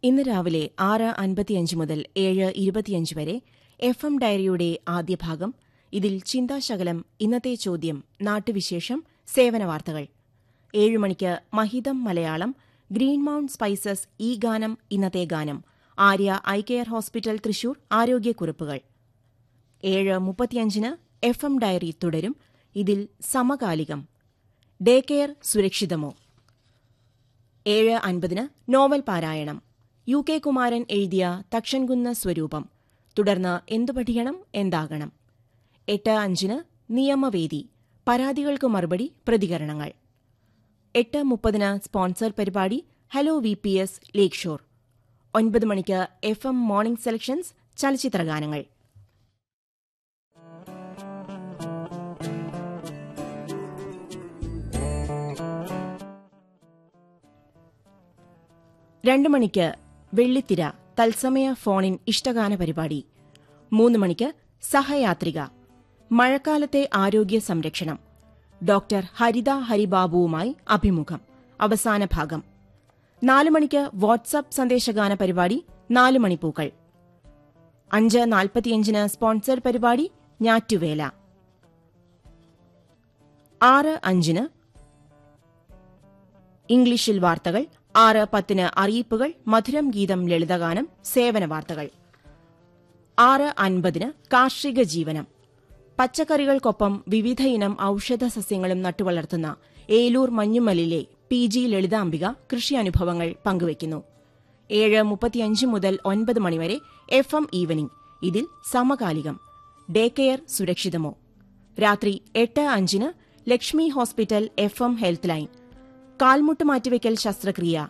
ഇന്ന് രാവിലെ ആറ് അൻപത്തിയഞ്ച് മുതൽ ഏഴ് ഇരുപത്തിയഞ്ച് വരെ എഫ് എം ഡയറിയുടെ ആദ്യ ഭാഗം ഇതിൽ ചിന്താശകലം ഇന്നത്തെ ചോദ്യം നാട്ടുവിശേഷം സേവന വാർത്തകൾ ഏഴ് മണിക്ക് മഹിതം മലയാളം ഗ്രീൻ മൗണ്ട് സ്പൈസസ് ഈ ഗാനം ഇന്നത്തെ ഗാനം Arya eye care hospital Thrissur ആരോഗ്യക്കുറിപ്പുകൾ ഏഴ് മുപ്പത്തിയഞ്ചിന് എഫ് എം ഡയറി തുടരും ഇതിൽ സമകാലികം ഡേ കെയർ സുരക്ഷിതമോ ഏഴ് അൻപതിന് നോവൽ പാരായണം യു കെ കുമാരൻ എഴുതിയ തക്ഷൻകുന്ന് സ്വരൂപം തുടർന്ന് എന്തു പഠിക്കണം എന്താകണം എട്ട് അഞ്ചിന് നിയമവേദി പരാതികൾക്ക് മറുപടി പ്രതികരണങ്ങൾ എട്ട് മുപ്പതിന് സ്പോൺസർ പരിപാടി hello V P S Lakeshore ഒൻപത് മണിക്ക് എഫ് എം മോർണിംഗ് സെലക്ഷൻസ് ചലച്ചിത്രഗാനങ്ങൾ രണ്ട് മണിക്ക് വെള്ളിത്തിര തത്സമയ ഫോണിൻ ഇഷ്ടഗാന പരിപാടി മൂന്ന് മണിക്ക് സഹയാത്രിക മഴക്കാലത്തെ ആരോഗ്യ സംരക്ഷണം ഡോക്ടർ ഹരിത ഹരിബാബുവുമായി അഭിമുഖം അവസാന ഭാഗം നാല് മണിക്ക് വാട്സ്ആപ്പ് സന്ദേശഗാന പരിപാടി നാല് മണിപ്പൂക്കൾ അഞ്ച് നാൽപ്പത്തിയഞ്ചിന് സ്പോൺസർ പരിപാടി ഞാറ്റുവേല ആറ് അഞ്ചിന് ഇംഗ്ലീഷിൽ വാർത്തകൾ ആറ് പത്തിന് അറിയിപ്പുകൾ മധുരം ഗീതം ലളിതഗാനം സേവന വാർത്തകൾ ആറ് അൻപതിന് കാർഷിക ജീവനം പച്ചക്കറികൾക്കൊപ്പം വിവിധയിനം ഔഷധ സസ്യങ്ങളും നട്ടുവളർത്തുന്ന ഏലൂർ മഞ്ഞുമലിലെ പി ജി ലളിതാംബിക കൃഷി അനുഭവങ്ങൾ പങ്കുവയ്ക്കുന്നു ഏഴ് മുപ്പത്തിയഞ്ച് മുതൽ ഒൻപത് മണിവരെ എഫ് എം ഈവനിംഗ് ഇതിൽ സമകാലികം ഡേ കെയർ സുരക്ഷിതമോ രാത്രി എട്ട് അഞ്ചിന് Lakshmi hospital F M health line കാൽമുട്ട് മാറ്റിവെക്കൽ ശസ്ത്രക്രിയ